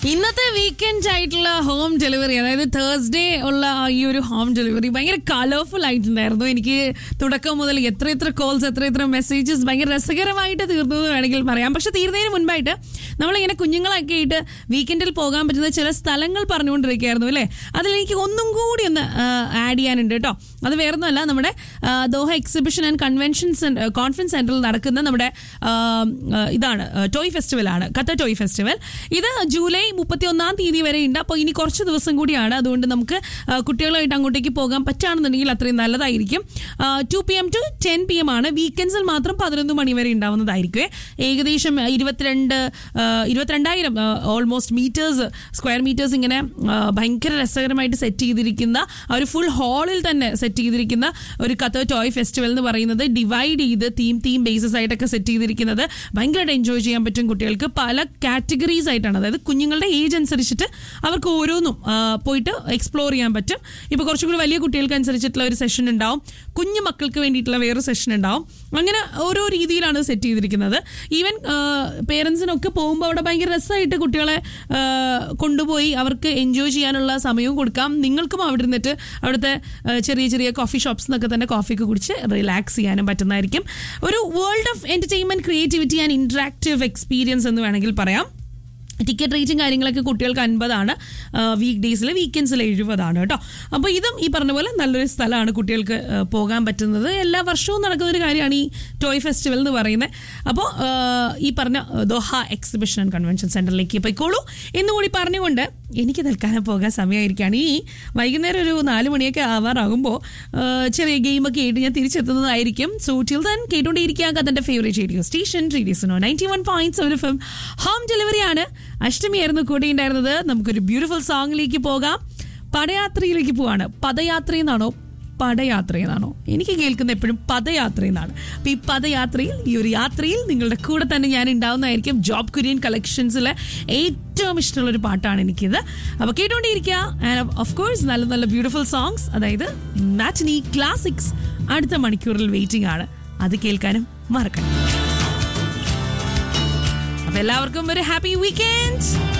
ഇന്നത്തെ വീക്കെൻഡ് ആയിട്ടുള്ള home delivery അതായത് തേഴ്സ്ഡേ ഉള്ള ആ ഈ ഒരു ഹോം ഡെലിവറി ഭയങ്കര കളർഫുൾ ആയിട്ടുണ്ടായിരുന്നു എനിക്ക് തുടക്കം മുതൽ എത്ര എത്ര കോൾസ് എത്ര എത്ര മെസ്സേജസ് ഭയങ്കര രസകരമായിട്ട് തീർന്നു എന്ന് വേണമെങ്കിൽ പറയാം പക്ഷെ തീർന്നതിന് മുൻപായിട്ട് നമ്മളിങ്ങനെ കുഞ്ഞുങ്ങളൊക്കെ ആയിട്ട് വീക്കെൻഡിൽ പോകാൻ പറ്റുന്ന ചില സ്ഥലങ്ങൾ പറഞ്ഞുകൊണ്ടിരിക്കുകയായിരുന്നു അല്ലേ അതിലെനിക്ക് ഒന്നും കൂടി ഒന്ന് ആഡ് ചെയ്യാനുണ്ട് കേട്ടോ അത് വേറൊന്നുമല്ല നമ്മുടെ ആ, Doha exhibition and convention conference സെന്ററിൽ നടക്കുന്ന നമ്മുടെ ആ, ആ, ഇതാണ് ടോയ് ഫെസ്റ്റിവലാണ് കത്ത ടോയ് ഫെസ്റ്റിവൽ ഇത് ജൂലൈ മുപ്പത്തി ഒന്നാം തീയതി വരെ ഉണ്ട് അപ്പോൾ ഇനി കുറച്ച് ദിവസം കൂടിയാണ് അതുകൊണ്ട് നമുക്ക് ആ, കുട്ടികളുമായിട്ട് അങ്ങോട്ടേക്ക് പോകാൻ പറ്റുകയാണെന്നുണ്ടെങ്കിൽ അത്രയും നല്ലതായിരിക്കും two PM to ten PM പി എം ആണ് വീക്കെൻഡ്സിൽ മാത്രം പതിനൊന്ന് മണി വരെ ഉണ്ടാവുന്നതായിരിക്കും ഏകദേശം ഇരുപത്തിരണ്ട് ആ, ഇരുപത്തിരണ്ടായിരം ഓൾമോസ്റ്റ് മീറ്റേഴ്സ് സ്ക്വയർ മീറ്റേഴ്സ് ഇങ്ങനെ ആ, ഭയങ്കര രസകരമായിട്ട് സെറ്റ് ചെയ്തിരിക്കുന്ന ആ ഒരു ഫുൾ ഹാളിൽ തന്നെ സെറ്റ് ചെയ്തിരിക്കുന്ന ഒരു കഥ ടോയ് ഫെസ്റ്റിവൽ എന്ന് പറയുന്നത് ഡിവൈഡ് ചെയ്ത് തീം തീം ബേസസ് ആയിട്ടൊക്കെ സെറ്റ് ചെയ്തിരിക്കുന്നത് ഭയങ്കരമായിട്ട് എൻജോയ് ചെയ്യാൻ പറ്റും കുട്ടികൾക്ക് പല കാറ്റഗറീസ് ആയിട്ടാണ് അതായത് കുഞ്ഞുങ്ങളുടെ ഏജ് അനുസരിച്ചിട്ട് അവർക്ക് ഓരോന്നും ആ, പോയിട്ട് എക്സ്പ്ലോർ ചെയ്യാൻ പറ്റും ഇപ്പോൾ കുറച്ചും കൂടി വലിയ കുട്ടികൾക്ക് അനുസരിച്ചിട്ടുള്ള ഒരു സെഷൻ ഉണ്ടാവും കുഞ്ഞു മക്കൾക്ക് വേണ്ടിയിട്ടുള്ള വേറൊരു സെഷൻ ഉണ്ടാവും അങ്ങനെ ഓരോ രീതിയിലാണ് സെറ്റ് ചെയ്തിരിക്കുന്നത് ഈവൻ പേരൻസിനൊക്കെ പോകുമ്പോൾ അവിടെ ഭയങ്കര രസമായിട്ട് കുട്ടികളെ ആ, കൊണ്ടുപോയി അവർക്ക് എൻജോയ് ചെയ്യാനുള്ള സമയവും കൊടുക്കാം നിങ്ങൾക്കും അവിടെ ഇരുന്നിട്ട് അവിടുത്തെ ആ, ചെറിയ ചെറിയ കോഫി ഷോപ്സ് എന്നൊക്കെ തന്നെ കോഫിയൊക്കെ കുടിച്ച് റിലാക്സ് ചെയ്യാനും പറ്റുന്നതായിരിക്കും ഒരു world of entertainment creativity and interactive experience എന്ന് വേണമെങ്കിൽ പറയാം ടിക്കറ്റ് റേറ്റും കാര്യങ്ങളൊക്കെ കുട്ടികൾക്ക് അൻപതാണ് വീക്ക് ഡേയ്സിൽ വീക്കെൻഡ്സിൽ എഴുപതാണ് കേട്ടോ അപ്പോൾ ഇതും ഈ പറഞ്ഞ പോലെ നല്ലൊരു സ്ഥലമാണ് കുട്ടികൾക്ക് ആ, പോകാൻ പറ്റുന്നത് എല്ലാ വർഷവും നടക്കുന്ന ഒരു കാര്യമാണ് ഈ ടോയ് ഫെസ്റ്റിവൽ എന്ന് പറയുന്നത് അപ്പോൾ ഈ പറഞ്ഞ ദോഹ എക്സിബിഷൻ ആൻഡ് കൺവെൻഷൻ സെന്ററിലേക്ക് പോയിക്കോളൂ എന്നുകൂടി പറഞ്ഞുകൊണ്ട് എനിക്ക് തൽക്കാലം പോകാൻ സമയമായിരിക്കുകയാണ് ഈ വൈകുന്നേരം ഒരു നാല് മണിയൊക്കെ ആവാറാകുമ്പോൾ ചെറിയ ഗെയിമൊക്കെ ആയിട്ട് ഞാൻ തിരിച്ചെത്തുന്നതായിരിക്കും സോ ടിൽ ദൻ കേട്ടുകൊണ്ടേയിരിക്കുക അതിൻ്റെ ഫേവറേറ്റ് റേഡിയോ സ്റ്റേഷൻ റേഡിയോസിനോ ninety one point seven F M home ഡെലിവറിയാണ് അഷ്ടമിയായിരുന്നു കൂടെ ഉണ്ടായിരുന്നത് നമുക്കൊരു ബ്യൂട്ടിഫുൾ സോങ്ങിലേക്ക് പോകാം പടയാത്രയിലേക്ക് പോവാണ് പദയാത്ര എന്നാണോ പടയാത്ര എന്നാണോ എനിക്ക് കേൾക്കുന്ന എപ്പോഴും പദയാത്ര എന്നാണ് അപ്പൊ ഈ പദയാത്രയിൽ ഈ ഒരു യാത്രയിൽ നിങ്ങളുടെ കൂടെ തന്നെ ഞാൻ ഉണ്ടാവുന്നതായിരിക്കും ജോബ് കുര്യൻ കളക്ഷൻസിലെ ഏറ്റവും ഇഷ്ടമുള്ള ഒരു പാട്ടാണ് എനിക്കിത് അപ്പൊ കേട്ടോണ്ടിരിക്കുക ആൻഡ് ഓഫ് കോഴ്സ് നല്ല നല്ല ബ്യൂട്ടിഫുൾ സോങ്സ് അതായത് മാറ്റിനി ക്ലാസിക്സ് അടുത്ത മണിക്കൂറിൽ വെയിറ്റിംഗ് ആണ് അത് കേൾക്കാനും മറക്കണം അപ്പൊ എല്ലാവർക്കും ഒരു ഹാപ്പി വീക്കെൻഡ്